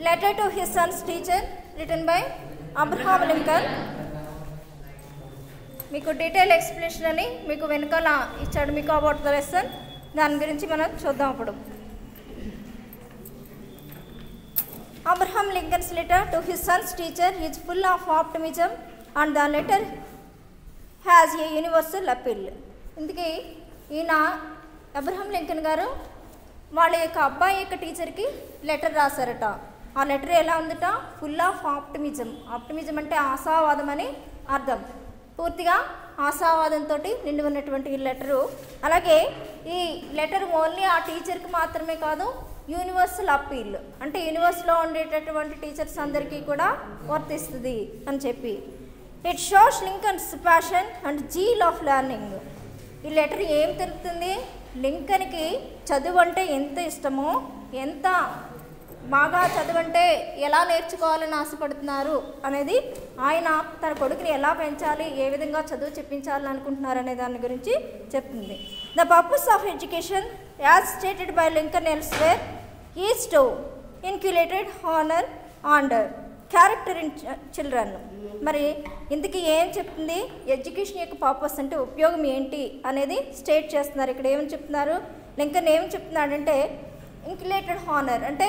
Letter to his Sons teacher return by Abraham Lincoln మీకు detail explanation అని మీకు వెనకాల ఇచ్చాడు మీకు అబౌట్ ద లెసన్ దాని గురించి మనం చూద్దాం అప్పుడు Abraham Lincoln's letter to his Sons teacher is full of optimism and the letter has a universal appeal ఇందుకే ఈయన అబ్రహాం లింకన్ గారు వాళ్ళ యొక్క అబ్బాయి యొక్క టీచర్కి లెటర్ రాశారట ఆ లెటర్ ఎలా ఉందట ఫుల్ ఆఫ్ ఆప్టమిజం ఆప్టమిజం అంటే ఆశావాదం అని అర్థం పూర్తిగా ఆశావాదంతో నిండి ఉన్నటువంటి ఈ లెటరు అలాగే ఈ లెటర్ ఓన్లీ ఆ టీచర్కి మాత్రమే కాదు యూనివర్సల్ అప్పీల్ అంటే యూనివర్స్లో ఉండేటటువంటి టీచర్స్ అందరికీ కూడా వర్తిస్తుంది అని చెప్పి it shows Lincoln's passion and zeal of learning ఈ లెటర్ ఏం తెలుపుతుంది లింకన్కి చదువు అంటే ఎంత ఇష్టమో ఎంత బాగా చదువంటే ఎలా నేర్చుకోవాలని ఆశపడుతున్నారు అనేది ఆయన తన కొడుకుని ఎలా పెంచాలి ఏ విధంగా చదువు చెప్పించాలని అనుకుంటున్నారు అనే దాని గురించి చెప్తుంది the purpose of education as stated by Lincoln elsewhere is to inculcated honour and character in children మరి ఇందుకు ఏం చెప్తుంది ఎడ్యుకేషన్ యొక్క పర్పస్ అంటే ఉపయోగం ఏంటి అనేది స్టేట్ చేస్తున్నారు ఇక్కడ ఏమని చెప్తున్నారు లింకన్ ఏం చెప్తున్నాడంటే ఇంక్యులేటెడ్ హానర్ అంటే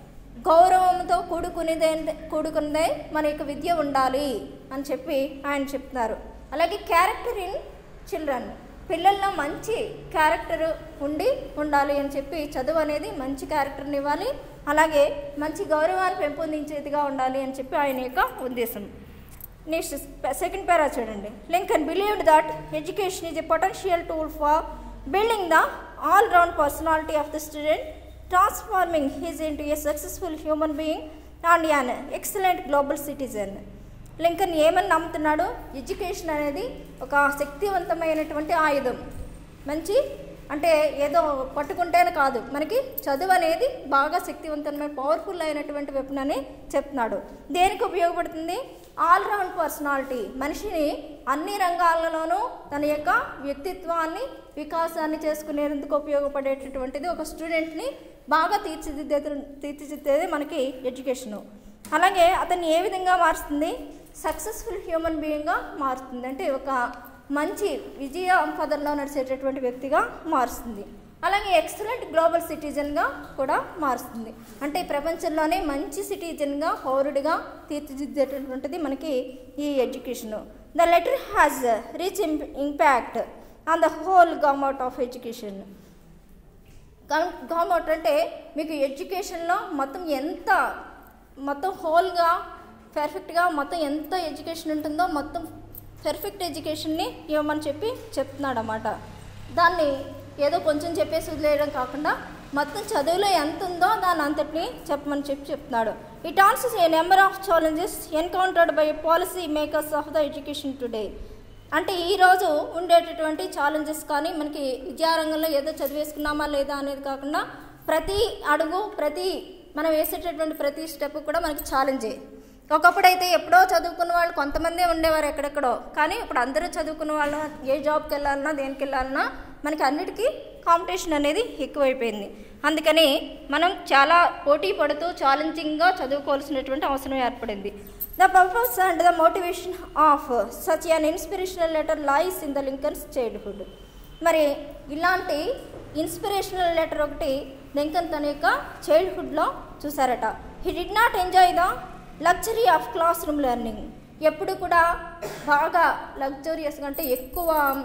గౌరవంతో కూడుకునేదే కూడుకున్నదే మన యొక్క విద్య ఉండాలి అని చెప్పి ఆయన చెప్తున్నారు అలాగే క్యారెక్టర్ ఇన్ చిల్డ్రన్ పిల్లల్లో మంచి క్యారెక్టర్ ఉండి ఉండాలి అని చెప్పి చదువు అనేది మంచి క్యారెక్టర్ని ఇవ్వాలి అలాగే మంచి గౌరవాన్ని పెంపొందించేదిగా ఉండాలి అని చెప్పి ఆయన యొక్క ఉద్దేశం నెక్స్ట్ సెకండ్ పేరా చూడండి Lincoln believed that education is a potential tool for building the all round personality of the student transforming his into a successful human being and an excellent global citizen Lincoln ఏమని నమ్ముతున్నాడు education అనేది ఒక శక్తివంతమైనటువంటి ఆయుధం మంచి అంటే ఏదో పట్టుకుంటేనే కాదు మనకి చదువు అనేది బాగా శక్తివంతమైన పవర్ఫుల్ అయినటువంటి వెపన్ అని చెప్తున్నాడు దేనికి ఉపయోగపడుతుంది ఆల్రౌండ్ పర్సనాలిటీ మనిషిని అన్ని రంగాలలోనూ తన యొక్క వ్యక్తిత్వాన్ని వికాసాన్ని చేసుకునేందుకు ఉపయోగపడేటటువంటిది ఒక స్టూడెంట్ని బాగా తీర్చిదిద్దే తీర్చిదిద్దేది మనకి ఎడ్యుకేషను అలాగే అతన్ని ఏ విధంగా మారుస్తుంది సక్సెస్ఫుల్ హ్యూమన్ బీయింగ్గా మారుస్తుంది అంటే ఒక మంచి విజయ పదంలో నడిచేటటువంటి వ్యక్తిగా మారుస్తుంది అలాగే ఎక్సలెంట్ గ్లోబల్ సిటిజన్గా కూడా మారుస్తుంది అంటే ప్రపంచంలోనే మంచి సిటిజన్గా పౌరుడిగా తీర్చిదిద్దేటటువంటిది మనకి ఈ education the letter has rich impact on the whole government of education government అంటే మీకు ఎడ్యుకేషన్లో మొత్తం ఎంత మొత్తం హోల్గా పర్ఫెక్ట్గా మొత్తం ఎంత ఎడ్యుకేషన్ ఉంటుందో మొత్తం పర్ఫెక్ట్ ఎడ్యుకేషన్ని ఇవ్వమని చెప్పి చెప్తున్నాడు అన్నమాట దాన్ని ఏదో కొంచెం చెప్పేసి వదిలేయడం కాకుండా మొత్తం చదువులో ఎంత ఉందో దాని అంతటిని చెప్పమని చెప్పి చెప్తున్నాడు it also a number of challenges encountered by policy makers of the education today అంటే ఈరోజు ఉండేటటువంటి ఛాలెంజెస్ కానీ మనకి విద్యారంగంలో ఏదో చదివేసుకున్నామా లేదా అనేది కాకుండా ప్రతి అడుగు ప్రతి మనం వేసేటటువంటి ప్రతి స్టెప్ కూడా మనకి ఛాలెంజే ఒకప్పుడైతే ఎప్పుడో చదువుకున్న వాళ్ళు కొంతమందే ఉండేవారు ఎక్కడెక్కడో కానీ ఇప్పుడు అందరూ చదువుకున్న వాళ్ళు ఏ జాబ్కి వెళ్ళాలన్నా దేనికి వెళ్ళాలన్నా మనకి అన్నిటికీ కాంపిటీషన్ అనేది ఎక్కువైపోయింది అందుకని మనం చాలా పోటీ పడుతూ ఛాలెంజింగ్గా చదువుకోవాల్సినటువంటి అవసరం ఏర్పడింది the purpose and the motivation of such an inspirational letter lies in the Lincoln's childhood మరి ఇలాంటి ఇన్స్పిరేషనల్ లెటర్ ఒకటి లింకన్ తన యొక్క చైల్డ్హుడ్లో చూసారట he did not enjoy the luxury of classroom learning ఎప్పుడు కూడా బాగా లగ్జరియస్గా అంటే ఎక్కువ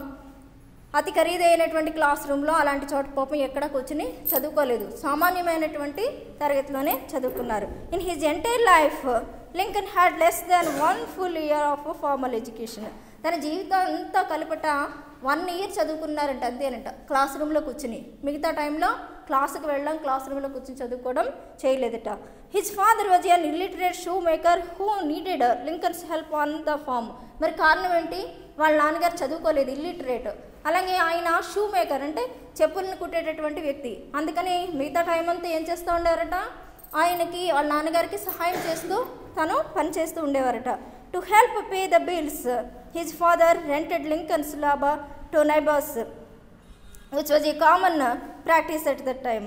అతి ఖరీదైనటువంటి క్లాస్ రూమ్లో అలాంటి చోట పాపం ఎక్కడ కూర్చుని చదువుకోలేదు సామాన్యమైనటువంటి తరగతిలోనే చదువుకున్నారు in his entire life Lincoln had less than one full year of formal education తన జీవితం అంతా కలిపట వన్ ఇయర్ చదువుకున్నారంట అంతేనంట క్లాస్ రూమ్లో కూర్చుని మిగతా టైంలో క్లాసుకు వెళ్ళడం క్లాస్ రూమ్లో కూర్చుని చదువుకోవడం చేయలేదట his father was an illiterate shoe maker who needed Lincoln's help on the farm మరి కారణం ఏంటి వాళ్ళ నాన్నగారు చదువుకోలేదు ఇల్లిటరేట్ అలాగే ఆయన షూ మేకర్ అంటే చెప్పులను కుట్టేటటువంటి వ్యక్తి అందుకని మిగతా టైం అంతా ఏం చేస్తూ ఉండేవారట ఆయనకి వాళ్ళ నాన్నగారికి సహాయం చేస్తూ తను పని చేస్తూ ఉండేవారట to help pay the bills his father rented Lincoln's labour to neighbours which was a common practice at that time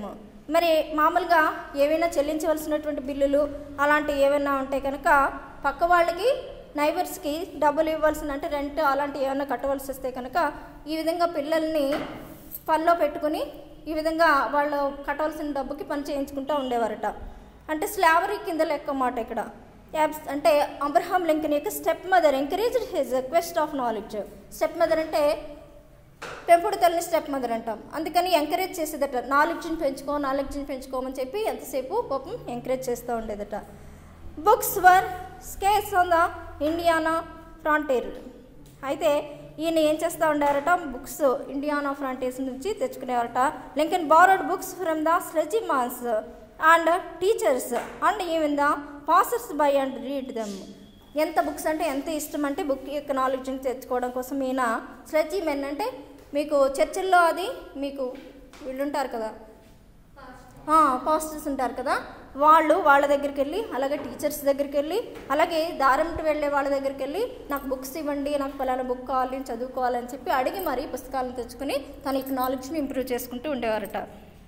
మరి మామూలుగా ఏవైనా చెల్లించవలసినటువంటి బిల్లులు అలాంటివి ఏమైనా ఉంటే కనుక పక్క వాళ్ళకి నైబర్స్కి డబ్బులు ఇవ్వాల్సిన అంటే రెంట్ అలాంటివి ఏమైనా కట్టవలసి వస్తే కనుక ఈ విధంగా పిల్లల్ని పనిలో పెట్టుకుని ఈ విధంగా వాళ్ళు కట్టవలసిన డబ్బుకి పని చేయించుకుంటూ ఉండేవారట అంటే స్లావరీ కింద లెక్క మాట ఇక్కడ యాబ్స్ అంటే అబ్రహాం లింకన్ యొక్క stepmother encourage his quest of knowledge stepmother అంటే పెంపుడు తల్లిని స్టెప్ మదర్ అంటాం అందుకని ఎంకరేజ్ చేసేదట నాలెడ్జ్ని పెంచుకో నాలెడ్జ్ని పెంచుకోమని చెప్పి ఎంతసేపు పాపం ఎంకరేజ్ చేస్తూ ఉండేదట books were scarce on the Indiana frontier అయితే ఈయన ఏం చేస్తూ ఉండారట బుక్స్ ఇండియానా ఫ్రాంటీర్స్ నుంచి తెచ్చుకునేవారట Lincoln borrowed books from the clergymen's and teachers and even the passers by and read them ఎంత బుక్స్ అంటే ఎంత ఇష్టం అంటే బుక్ యొక్క నాలెడ్జ్ని తెచ్చుకోవడం కోసం ఈయన స్లెజీ మెన్ అంటే మీకు చర్చిల్లో అది మీకు వీళ్ళు ఉంటారు కదా పాస్టర్స్ ఉంటారు కదా వాళ్ళు వాళ్ళ దగ్గరికి వెళ్ళి అలాగే టీచర్స్ దగ్గరికి వెళ్ళి అలాగే దారంటి వెళ్ళే వాళ్ళ దగ్గరికి వెళ్ళి నాకు బుక్స్ ఇవ్వండి నాకు పలానా బుక్ కావాలి నేను చదువుకోవాలని చెప్పి అడిగి మరీ పుస్తకాలను తెచ్చుకుని తన యొక్క నాలెడ్జ్ని ఇంప్రూవ్ చేసుకుంటూ ఉండేవారట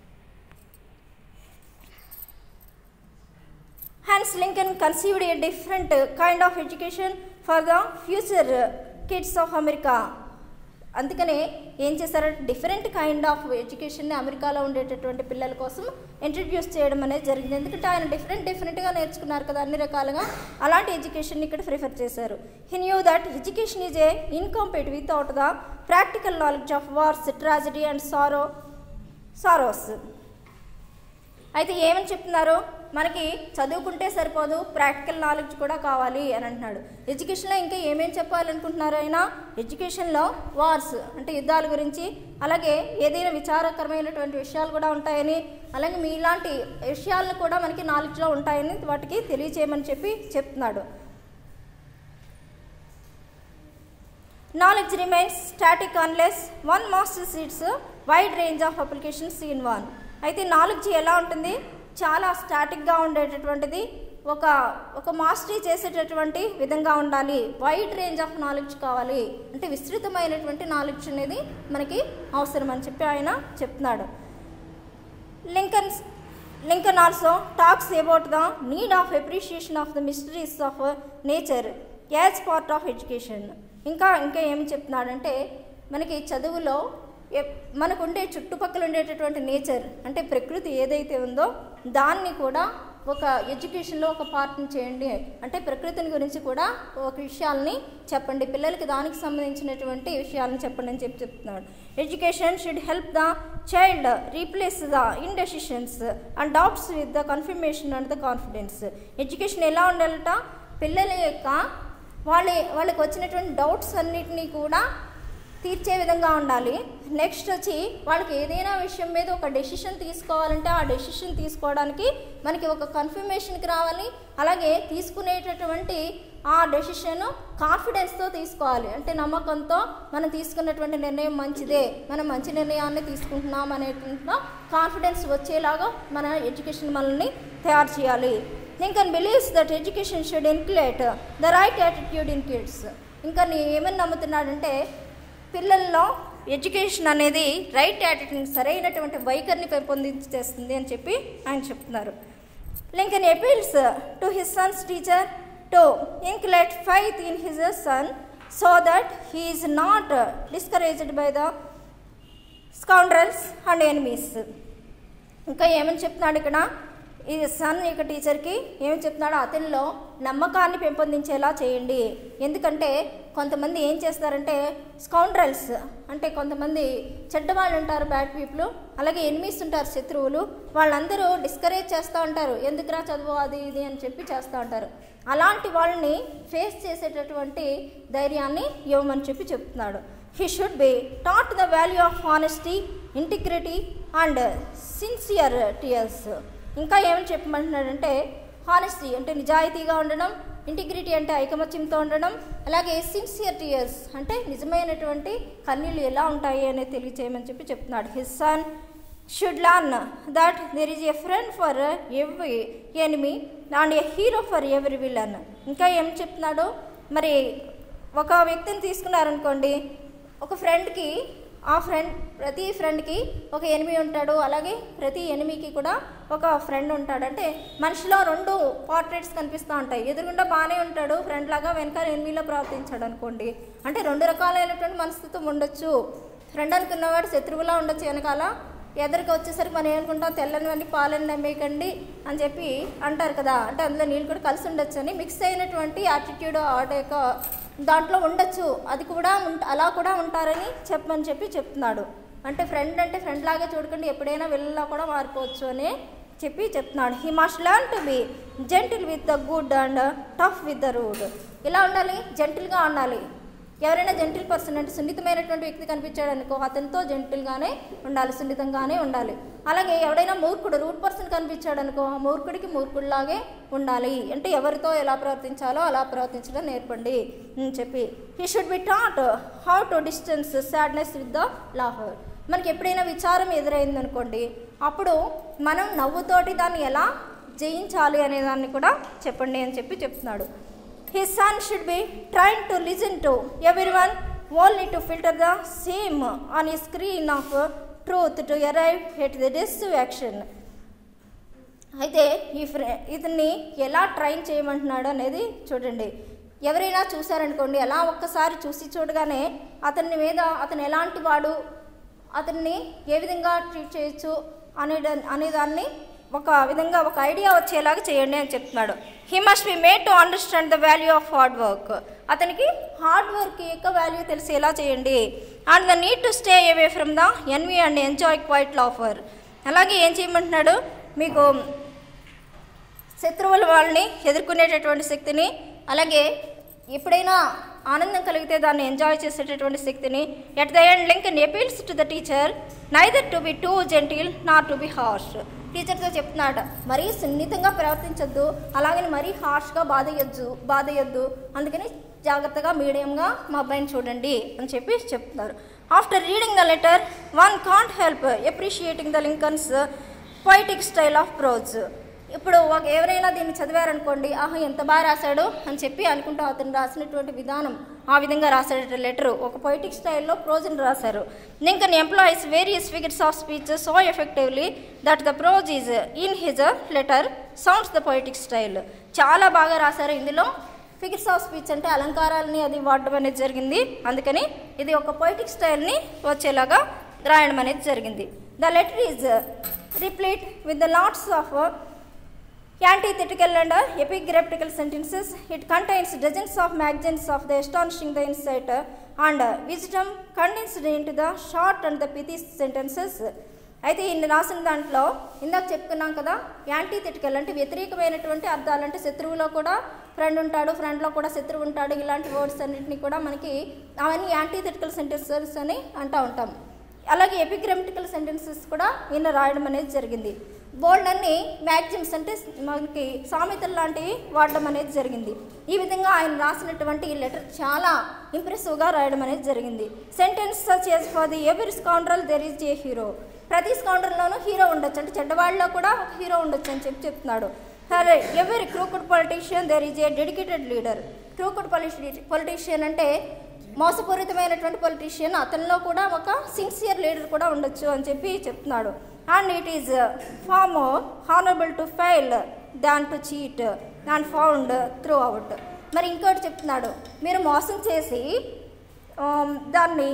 Hence, Lincoln conceived a different kind of education for the future kids of America. అందుకనే ఏం చేశారంటే డిఫరెంట్ కైండ్ ఆఫ్ ఎడ్యుకేషన్ని అమెరికాలో ఉండేటటువంటి పిల్లల కోసం ఇంట్రడ్యూస్ చేయడం అనేది జరిగింది ఎందుకంటే ఆయన డిఫరెంట్ డిఫరెంట్గా నేర్చుకున్నారు కదా అన్ని రకాలుగా అలాంటి ఎడ్యుకేషన్ ఇక్కడ ప్రిఫర్ చేశారు he knew that education is a incomplete without the practical knowledge of wars tragedy and sorrow sorrows అయితే ఏమని చెప్తున్నారు మనకి చదువుకుంటే సరిపోదు ప్రాక్టికల్ నాలెడ్జ్ కూడా కావాలి అని అంటున్నాడు ఎడ్యుకేషన్లో ఇంకా ఏమేమి చెప్పాలనుకుంటున్నారు ఆయన ఎడ్యుకేషన్లో వార్స్ అంటే యుద్ధాల గురించి అలాగే ఏదైనా విచారకరమైనటువంటి విషయాలు కూడా ఉంటాయని అలాగే మీలాంటి విషయాలను కూడా మనకి నాలెడ్జ్లో ఉంటాయని వాటికి తెలియచేయమని చెప్పి చెప్తున్నాడు knowledge remains static unless one masters its wide range of applications in one అయితే నాలెడ్జ్ ఎలా ఉంటుంది చాలా స్టాటిక్గా ఉండేటటువంటిది ఒక ఒక మాస్టరీ చేసేటటువంటి విధంగా ఉండాలి వైడ్ రేంజ్ ఆఫ్ నాలెడ్జ్ కావాలి అంటే విస్తృతమైనటువంటి నాలెడ్జ్ అనేది మనకి అవసరం అని చెప్పి ఆయన చెప్తున్నాడు Lincoln Lincoln also talks about the need of appreciation of the mysteries of nature as part of education ఇంకా ఇంకా ఏం చెప్తున్నాడంటే మనకి చదువులో ఎప్- మనకు ఉండే చుట్టుపక్కల ఉండేటటువంటి నేచర్ అంటే ప్రకృతి ఏదైతే ఉందో దాన్ని కూడా ఒక ఎడ్యుకేషన్లో ఒక పార్ట్ని చేయండి అంటే ప్రకృతిని గురించి కూడా ఒక విషయాల్ని చెప్పండి పిల్లలకి దానికి సంబంధించినటువంటి విషయాలను చెప్పండి అని చెప్పి చెప్తున్నాడు education should help the child replace the indecisions and doubts with the confirmation and the confidence education ఎలా ఉండాలట పిల్లల యొక్క వాళ్ళ వాళ్ళకి వచ్చినటువంటి డౌట్స్ అన్నిటినీ కూడా తీర్చే విధంగా ఉండాలి నెక్స్ట్ వచ్చి వాళ్ళకి ఏదైనా విషయం మీద ఒక డెసిషన్ తీసుకోవాలంటే ఆ డెసిషన్ తీసుకోవడానికి మనకి ఒక కన్ఫర్మేషన్కి రావాలి అలాగే తీసుకునేటటువంటి ఆ డెసిషన్ కాన్ఫిడెన్స్తో తీసుకోవాలి అంటే నమ్మకంతో మనం తీసుకున్నటువంటి నిర్ణయం మంచిదే మనం మంచి నిర్ణయాన్ని తీసుకుంటున్నాం అనేటువంటి కాన్ఫిడెన్స్ వచ్చేలాగా మన ఎడ్యుకేషన్ మనల్ని తయారు చేయాలి Lincoln believes that education should inculcate the right attitude in kids ఇంకా నీ ఏమని నమ్ముతున్నాడంటే పిల్లల్లో ఎడ్యుకేషన్ అనేది రైట్ యాటిట్యూడ్ సరైనటువంటి వైఖరిని పెంపొందించేస్తుంది అని చెప్పి ఆయన చెప్తున్నారు Lincoln appeals to his Sons teacher to inculcate faith in his son so that he is not discouraged by the scoundrels and enemies ఇంకా ఏమని చెప్తున్నాడు ఇక్కడ ఈ సన్ యొక్క టీచర్కి ఏమని చెప్తున్నాడు అతనిలో నమ్మకాన్ని పెంపొందించేలా చేయండి ఎందుకంటే కొంతమంది ఏం చేస్తారంటే స్కౌండ్రల్స్ అంటే కొంతమంది చెడ్డవాళ్ళు ఉంటారు బ్యాడ్ పీపుల్ అలాగే ఎనిమిస్ ఉంటారు శత్రువులు వాళ్ళందరూ డిస్కరేజ్ చేస్తూ ఉంటారు ఎందుకురా చదువు అది ఇది అని చెప్పి చేస్తూ ఉంటారు అలాంటి వాళ్ళని ఫేస్ చేసేటటువంటి ధైర్యాన్ని ఇవ్వమని చెప్పి చెప్తున్నాడు he should be taught the value of honesty integrity and sincere tears ఇంకా ఏమని చెప్పమంటున్నాడంటే హానెస్టీ అంటే నిజాయితీగా ఉండడం ఇంటిగ్రిటీ అంటే ఐకమత్యంతో ఉండడం అలాగే సిన్సియర్ టియర్స్ అంటే నిజమైనటువంటి కన్నీళ్ళు ఎలా ఉంటాయి అనేది తెలియచేయమని చెప్పి చెప్తున్నాడు his son should learn that there is a friend for every enemy and a hero for every villain ఇంకా ఏం చెప్తున్నాడు మరి ఒక వ్యక్తిని తీసుకున్నారనుకోండి ఒక ఫ్రెండ్కి ఆ ఫ్రెండ్ ప్రతి ఫ్రెండ్కి ఒక ఎనిమి ఉంటాడు అలాగే ప్రతి ఎనిమికి కూడా ఒక ఫ్రెండ్ ఉంటాడు అంటే మనిషిలో రెండు పోర్ట్రేట్స్ కనిపిస్తూ ఉంటాయి ఎదురుగుండా బాగానే ఉంటాడు ఫ్రెండ్ లాగా వెనకాల ఎనిమిలో ప్రవర్తించాడు అనుకోండి అంటే రెండు రకాలైనటువంటి మనస్తత్వం ఉండొచ్చు ఫ్రెండ్ అనుకున్నవాడు శత్రువులా ఉండొచ్చు వెనకాల ఎదురుకి వచ్చేసరికి మనం ఏమనుకుంటాం తెల్లనివన్నీ పాలని నమ్మేయకండి అని చెప్పి అంటారు కదా అంటే అందులో నీళ్ళు కూడా కలిసి ఉండొచ్చు అని మిక్స్ అయినటువంటి యాటిట్యూడ్ ఆట యొక్క దాంట్లో ఉండొచ్చు అది కూడా ఉంట అలా కూడా ఉంటారని చెప్పమని చెప్పి చెప్తున్నాడు అంటే ఫ్రెండ్ అంటే ఫ్రెండ్ లాగే చూడకండి ఎప్పుడైనా వెళ్ళలా కూడా మారిపోవచ్చు అని చెప్పి చెప్తున్నాడు he must learn to be gentle with the good and tough with the rude ఇలా ఉండాలి జెంటిల్గా ఉండాలి ఎవరైనా జెంటిల్ పర్సన్ అంటే సున్నితమైనటువంటి వ్యక్తి కనిపించాడు అనుకో అతనితో జెంటిల్గానే ఉండాలి సున్నితంగానే ఉండాలి అలాగే ఎవడైనా మూర్ఖుడు రూట్ పర్సన్ కనిపించాడు అనుకో ఆ మూర్ఖుడికి మూర్ఖుడిలాగే ఉండాలి అంటే ఎవరితో ఎలా ప్రవర్తించాలో అలా ప్రవర్తించడం నేర్పండి అని చెప్పి he should be taught how to distance sadness with the laughter మనకి ఎప్పుడైనా విచారం ఎదురైంది అనుకోండి అప్పుడు మనం నవ్వుతోటి దాన్ని ఎలా జయించాలి అనే దాన్ని కూడా చెప్పండి అని చెప్పి చెప్తున్నాడు his son should be trained to listen to everyone only to filter the same on ఈ screen of truth to arrive at the decisive action అయితే ఈ ఫ్రె ఇతన్ని ఎలా ట్రైన్ చేయమంటున్నాడు అనేది చూడండి ఎవరైనా చూసారనుకోండి అలా ఒక్కసారి చూసి చూడగానే అతని మీద అతను ఎలాంటి వాడు అతన్ని ఏ విధంగా ట్రీట్ చేయొచ్చు అనే అనేదాన్ని ఒక విధంగా ఒక ఐడియా వచ్చేలాగా చేయండి అని చెప్తున్నాడు he must be made to understand the value of hard work అతనికి హార్డ్ వర్క్ యొక్క వాల్యూ తెలిసేలా చేయండి and the need to stay away from the envy and enjoy quiet laughter అలాగే ఏం చేయమంటున్నాడు మీకు శత్రువుల వాళ్ళని ఎదుర్కొనేటటువంటి శక్తిని అలాగే ఎప్పుడైనా ఆనందం కలిగితే దాన్ని ఎంజాయ్ చేసేటటువంటి శక్తిని at the end Lincoln appeals to the teacher neither to be too gentle not to be harsh టీచర్తో చెప్తున్నాడు మరీ సున్నితంగా ప్రవర్తించొద్దు అలాగని మరీ హార్ష్గా బాధయ్యొద్దు బాధయ్యొద్దు అందుకని జాగ్రత్తగా మీడియంగా మా అబ్బాయిని చూడండి అని చెప్పి చెప్తున్నారు after reading the letter one can't help appreciating the Lincoln's poetic style of prose ఇప్పుడు ఒక ఎవరైనా దీన్ని చదివారనుకోండి ఆహా ఎంత బాగా రాశాడు అని చెప్పి అనుకుంటూ అతను రాసినటువంటి విధానం ఆ విధంగా రాసాడు లెటరు ఒక పొయిటిక్ స్టైల్లో ప్రోజ్ని రాశారు Lincoln employs various figures of speech so effectively that the prose is in his letter sounds the poetic style చాలా బాగా రాశారు ఇందులో ఫిగర్స్ ఆఫ్ స్పీచ్ అంటే అలంకారాలని అది వాడడం అనేది జరిగింది అందుకని ఇది ఒక పొయిటిక్ స్టైల్ని వచ్చేలాగా రాయడం అనేది జరిగింది the letter is replete with the lots of antithetical and uh, epigrammatical sentences. It contains dozens of magazines of the astonishing the insight uh, and uh, wisdom condensed into the short and the pithy sentences. అయితే ఈయన రాసిన దాంట్లో ఇందాక చెప్పుకున్నాం కదా యాంటీథెటికల్ అంటే వ్యతిరేకమైనటువంటి అర్థాలు అంటే శత్రువులో కూడా ఫ్రెండ్ ఉంటాడు ఫ్రెండ్లో కూడా శత్రువు ఉంటాడు ఇలాంటి వర్డ్స్ అన్నింటినీ కూడా మనకి అవన్నీ యాంటీథెటికల్ సెంటెన్సెస్ అని అంటూ ఉంటాం అలాగే ఎపిగ్రామటికల్ సెంటెన్సెస్ కూడా ఈయన రాయడం అనేది జరిగింది బోల్డ్ అన్ని మ్యాగ్జిమ్స్ అంటే మనకి సామెతలు లాంటివి వాడడం అనేది జరిగింది ఈ విధంగా ఆయన రాసినటువంటి ఈ లెటర్ చాలా ఇంప్రెసివ్గా రాయడం అనేది జరిగింది sentence such as for the every scoundrel there is a hero ప్రతి స్కౌండ్రల్లోనూ హీరో ఉండొచ్చు అంటే చెడ్డవాళ్ళలో కూడా ఒక హీరో ఉండొచ్చు అని చెప్పి చెప్తున్నాడు సరే every crooked politician there is a dedicated leader crooked పొలిటి పొలిటీషియన్ అంటే మోసపూరితమైనటువంటి పొలిటీషియన్ అతనిలో కూడా ఒక సిన్సియర్ లీడర్ కూడా ఉండొచ్చు అని చెప్పి చెప్తున్నాడు and it is far more honourable to fail than to cheat and found throughout మరి ఇంకోటి చెప్తున్నాడు మీరు మోసం చేసి ఆమ్, దాన్ని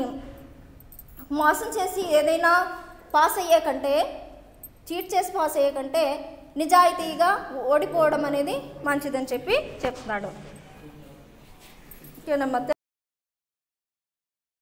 మోసం చేసి ఏదైనా పాస్ అయ్యే కంటే చీట్ చేసి పాస్ అయ్యే కంటే నిజాయితీగా ఓడిపోవడం అనేది మంచిదని చెప్పి చెప్తున్నాడు ఓకేనమ్మా